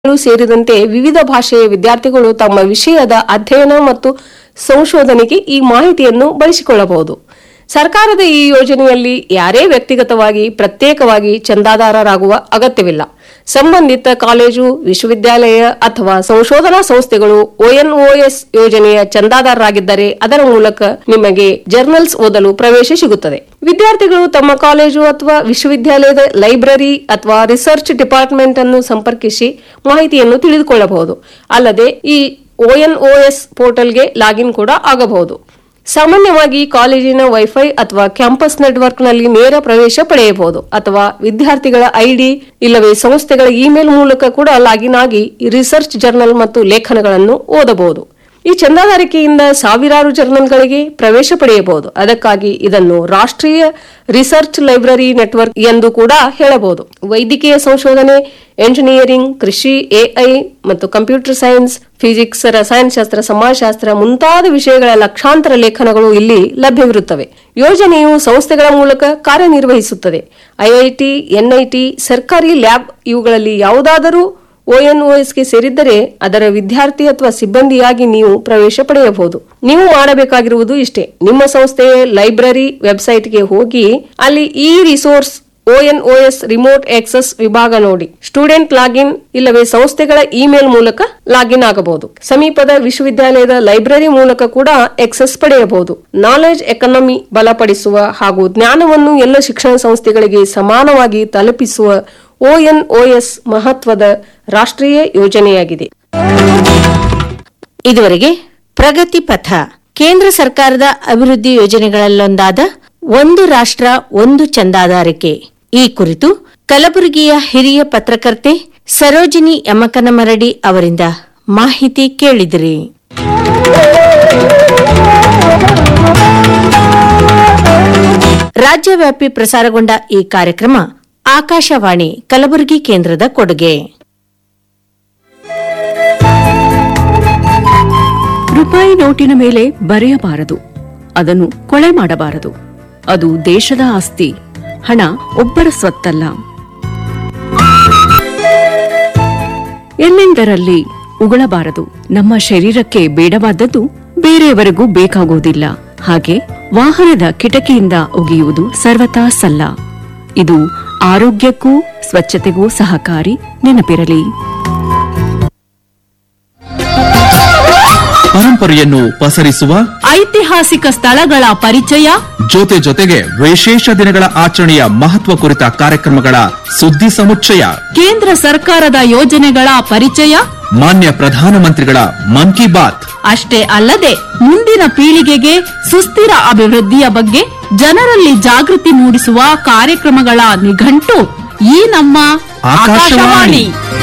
ಸೇರಿದಂತೆ ವಿವಿಧ ಭಾಷೆಯ ವಿದ್ಯಾರ್ಥಿಗಳು ತಮ್ಮ ವಿಷಯದ ಅಧ್ಯಯನ ಮತ್ತು ಸಂಶೋಧನೆಗೆ ಈ ಮಾಹಿತಿಯನ್ನು ಬಳಸಿಕೊಳ್ಳಬಹುದು ಸರ್ಕಾರದ ಈ ಯೋಜನೆಯಲ್ಲಿ ಯಾರೇ ವ್ಯಕ್ತಿಗತವಾಗಿ ಪ್ರತ್ಯೇಕವಾಗಿ ಚಂದಾದಾರರಾಗುವ ಅಗತ್ಯವಿಲ್ಲ ಸಂಬಂಧಿತ ಕಾಲೇಜು ವಿಶ್ವವಿದ್ಯಾಲಯ ಅಥವಾ ಸಂಶೋಧನಾ ಸಂಸ್ಥೆಗಳು ಒಎನ್ಒಎಸ್ ಯೋಜನೆಯ ಚಂದಾದಾರರಾಗಿದ್ದರೆ ಅದರ ಮೂಲಕ ನಿಮಗೆ ಜರ್ನಲ್ಸ್ ಓದಲು ಪ್ರವೇಶ ಸಿಗುತ್ತದೆ ವಿದ್ಯಾರ್ಥಿಗಳು ತಮ್ಮ ಕಾಲೇಜು ಅಥವಾ ವಿಶ್ವವಿದ್ಯಾಲಯದ ಲೈಬ್ರರಿ ಅಥವಾ ರಿಸರ್ಚ್ ಡಿಪಾರ್ಟ್ಮೆಂಟ್ ಅನ್ನು ಸಂಪರ್ಕಿಸಿ ಮಾಹಿತಿಯನ್ನು ತಿಳಿದುಕೊಳ್ಳಬಹುದು ಅಲ್ಲದೆ ಈ ಒಎನ್ಒಎಸ್ ಪೋರ್ಟಲ್ಗೆ ಲಾಗಿನ್ ಕೂಡ ಆಗಬಹುದು ಸಾಮಾನ್ಯವಾಗಿ ಕಾಲೇಜಿನ ವೈಫೈ ಅಥವಾ ಕ್ಯಾಂಪಸ್ ನೆಟ್ವರ್ಕ್ನಲ್ಲಿ ನೇರ ಪ್ರವೇಶ ಪಡೆಯಬಹುದು ಅಥವಾ ವಿದ್ಯಾರ್ಥಿಗಳ ಐಡಿ ಇಲ್ಲವೇ ಸಂಸ್ಥೆಗಳ ಇಮೇಲ್ ಮೂಲಕ ಕೂಡ ಲಾಗಿನ್ ಆಗಿ ರಿಸರ್ಚ್ ಜರ್ನಲ್ ಮತ್ತು ಲೇಖನಗಳನ್ನು ಓದಬಹುದು ಈ ಚಂದಾದಾರಿಕೆಯಿಂದ ಸಾವಿರಾರು ಜರ್ನಲ್ಗಳಿಗೆ ಪ್ರವೇಶ ಪಡೆಯಬಹುದು ಅದಕ್ಕಾಗಿ ಇದನ್ನು ರಾಷ್ಟ್ರೀಯ ರಿಸರ್ಚ್ ಲೈಬ್ರರಿ ನೆಟ್ವರ್ಕ್ ಎಂದು ಕೂಡ ಹೇಳಬಹುದು ವೈದ್ಯಕೀಯ ಸಂಶೋಧನೆ ಎಂಜಿನಿಯರಿಂಗ್ ಕೃಷಿ ಎಐ ಮತ್ತು ಕಂಪ್ಯೂಟರ್ ಸೈನ್ಸ್ ಫಿಸಿಕ್ಸ್ ರಸಾಯನಶಾಸ್ತ್ರ ಸಮಾಜಶಾಸ್ತ್ರ ಮುಂತಾದ ವಿಷಯಗಳ ಲಕ್ಷಾಂತರ ಲೇಖನಗಳು ಇಲ್ಲಿ ಲಭ್ಯವಿರುತ್ತವೆ ಯೋಜನೆಯು ಸಂಸ್ಥೆಗಳ ಮೂಲಕ ಕಾರ್ಯನಿರ್ವಹಿಸುತ್ತದೆ ಐಐಟಿ ಎನ್ಐಟಿ ಸರ್ಕಾರಿ ಲ್ಯಾಬ್ ಇವುಗಳಲ್ಲಿ ಯಾವುದಾದರೂ ಒಎನ್ಒಎಸ್ಗೆ ಸೇರಿದ್ದರೆ ಅದರ ವಿದ್ಯಾರ್ಥಿ ಅಥವಾ ಸಿಬ್ಬಂದಿಯಾಗಿ ನೀವು ಪ್ರವೇಶ ಪಡೆಯಬಹುದು ನೀವು ಮಾಡಬೇಕಾಗಿರುವುದು ಇಷ್ಟೇ ನಿಮ್ಮ ಸಂಸ್ಥೆಯ ಲೈಬ್ರರಿ ವೆಬ್ಸೈಟ್ಗೆ ಹೋಗಿ ಅಲ್ಲಿ ಈ ರಿಸೋರ್ಸ್ ಒಎನ್ಒಎಸ್ ರಿಮೋಟ್ ಆಕ್ಸೆಸ್ ವಿಭಾಗ ನೋಡಿ ಸ್ಟೂಡೆಂಟ್ ಲಾಗಿನ್ ಇಲ್ಲವೇ ಸಂಸ್ಥೆಗಳ ಇಮೇಲ್ ಮೂಲಕ ಲಾಗಿನ್ ಆಗಬಹುದು ಸಮೀಪದ ವಿಶ್ವವಿದ್ಯಾಲಯದ ಲೈಬ್ರರಿ ಮೂಲಕ ಕೂಡ ಆಕ್ಸೆಸ್ ಪಡೆಯಬಹುದು ನಾಲೆಜ್ ಎಕಾನಮಿ ಬಲಪಡಿಸುವ ಹಾಗೂ ಜ್ಞಾನವನ್ನು ಎಲ್ಲ ಶಿಕ್ಷಣ ಸಂಸ್ಥೆಗಳಿಗೆ ಸಮಾನವಾಗಿ ತಲುಪಿಸುವ ಒಎನ್ಒಎಸ್ ಮಹತ್ವದ ರಾಷ್ಟ್ರೀಯ ಯೋಜನೆಯಾಗಿದೆ ಇದುವರೆಗೆ ಪ್ರಗತಿ ಪಥ ಕೇಂದ್ರ ಸರ್ಕಾರದ ಅಭಿವೃದ್ಧಿ ಯೋಜನೆಗಳಲ್ಲೊಂದಾದ ಒಂದು ರಾಷ್ಟ್ರ ಒಂದು ಚಂದಾದಾರಿಕೆ ಈ ಕುರಿತು ಕಲಬುರಗಿಯ ಹಿರಿಯ ಪತ್ರಕರ್ತೆ ಸರೋಜಿನಿ ಯಮಕನಮರಡಿ ಅವರಿಂದ ಮಾಹಿತಿ ಕೇಳಿದಿರಿ ರಾಜ್ಯವ್ಯಾಪಿ ಪ್ರಸಾರಗೊಂಡ ಈ ಕಾರ್ಯಕ್ರಮ ಆಕಾಶವಾಣಿ ಕಲಬುರಗಿ ಕೇಂದ್ರದ ಕೊಡುಗೆ ರೂಪಾಯಿ ನೋಟಿನ ಮೇಲೆ ಬರೆಯಬಾರದು ಅದನ್ನು ಕೊಳೆ ಮಾಡಬಾರದು ಅದು ದೇಶದ ಆಸ್ತಿ ಹಣ ಒಬ್ಬರ ಸ್ವತ್ತಲ್ಲ ಎಲ್ಲೆಂದರಲ್ಲಿ ಉಗುಳಬಾರದು ನಮ್ಮ ಶರೀರಕ್ಕೆ ಬೇಡವಾದದ್ದು ಬೇರೆಯವರಿಗೂ ಬೇಕಾಗುವುದಿಲ್ಲ ಹಾಗೆ ವಾಹನದ ಕಿಟಕಿಯಿಂದ ಒಗೆಯುವುದು ಸರ್ವತಾ ಸಲ್ಲ ಇದು ಆರೋಗ್ಯಕ್ಕೂ ಸ್ವಚ್ಛತೆಗೂ ಸಹಕಾರಿ ನೆನಪಿರಲಿ ಪರಂಪರೆಯನ್ನು ಪಸರಿಸುವ ಐತಿಹಾಸಿಕ ಸ್ಥಳಗಳ ಪರಿಚಯ ಜೊತೆ ಜೊತೆಗೆ ವಿಶೇಷ ದಿನಗಳ ಆಚರಣೆಯ ಮಹತ್ವ ಕುರಿತ ಕಾರ್ಯಕ್ರಮಗಳ ಸುದ್ದಿ ಸಮುಚ್ಚಯ ಕೇಂದ್ರ ಸರ್ಕಾರದ ಯೋಜನೆಗಳ ಪರಿಚಯ ಮಾನ್ಯ ಪ್ರಧಾನಮಂತ್ರಿಗಳ ಮನ್ ಕಿ ಬಾತ್ ಅಷ್ಟೇ ಅಲ್ಲದೆ ಮುಂದಿನ ಪೀಳಿಗೆಗೆ ಸುಸ್ಥಿರ ಅಭಿವೃದ್ಧಿಯ ಬಗ್ಗೆ ಜನರಲ್ಲಿ ಜಾಗೃತಿ ಮೂಡಿಸುವ ಕಾರ್ಯಕ್ರಮಗಳ ನಿಘಂಟು ಈ ನಮ್ಮ ಆಕಾಶವಾಣಿ. ಆಕಾಶವಾಣಿ